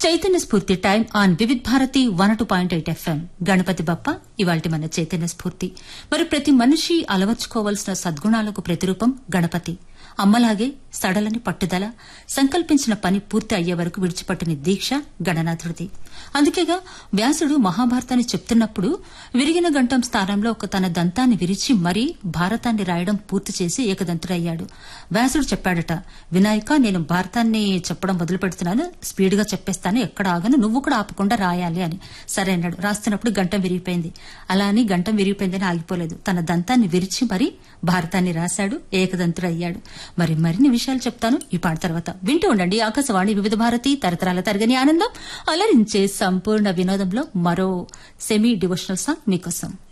Chaitanya Sphoorthi time on Vividh Bharati one two point eight FM Ganapati Bappa ఇవాల్టి మన చైతన్య స్ఫూర్తి మరి ప్రతి మనిషి అలవర్చుకోవాల్సిన సద్గుణాలకు ప్రతిరూపం గణపతి అమ్మలాగే సడలని పట్టుదల సంకల్పించిన పని పూర్తి అయ్యే వరకు విడిచిపట్టిన దీక్ష గణనాథుడిది అందుకేగా వ్యాసుడు మహాభారతాన్ని చెప్తున్నప్పుడు విరిగిన గంటం స్థానంలో ఒక తన దంతాన్ని విరిచి మరీ భారతాన్ని రాయడం పూర్తి చేసి ఏకదంతుడయ్యాడు వ్యాసుడు చెప్పాడట వినాయక నేను భారతాన్ని చెప్పడం మొదలు పెడుతున్నాను స్పీడ్గా చెప్పేస్తాను ఎక్కడ ఆగను నువ్వు కూడా ఆపకుండా రాయాలి అని సరే అన్నాడు రాస్తున్నప్పుడు గంటం విరిగిపోయింది అలా అని గంటం విరిగిపోయిందని ఆగిపోలేదు తన దంతాన్ని విరిచి మరీ భారతాన్ని రాశాడు ఏకదంతుడయ్యాడు మరి మరిన్ని విషయాలు చెప్తాను ఈ పాట తర్వాత వింటూ ఉండండి ఆకాశవాణి వివిధ భారతి తరతరాల తరగని ఆనందం అలరించే సంపూర్ణ వినోదంలో మరో సెమీ డివోషనల్ సాంగ్ మీకోసం